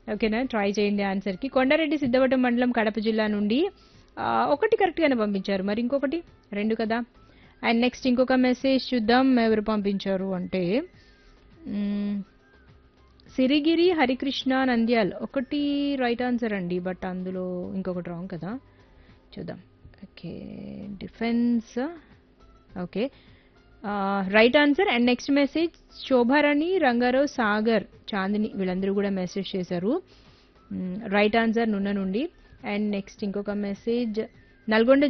ఓకేనా ట్రై చేయండి ఆన్సర్కి కొండారెడ్డి సిద్ధవటం మండలం కడప జిల్లా నుండి ఆ, ఒకటి కరెక్ట్గానే పంపించారు మరి ఇంకొకటి రెండు కదా అండ్ నెక్స్ట్ ఇంకొక మెసేజ్ చూద్దాం ఎవరు పంపించారు అంటే మ్మ్, సిరిగిరి హరికృష్ణ నంద్యాల్ ఒకటి రైట్ ఆన్సర్ అండి బట్ అందులో ఇంకొకటి రాంగ్ కదా చూద్దాం okay defence okay right answer and next message Shobharani Rangarao Sagar Chandini వీళ్ళందరూ కూడా మెసేజ్ చేశారు రైట్ ఆన్సర్ నున్న నుండి అండ్ నెక్స్ట్ ఇంకొక మెసేజ్ నల్గొండ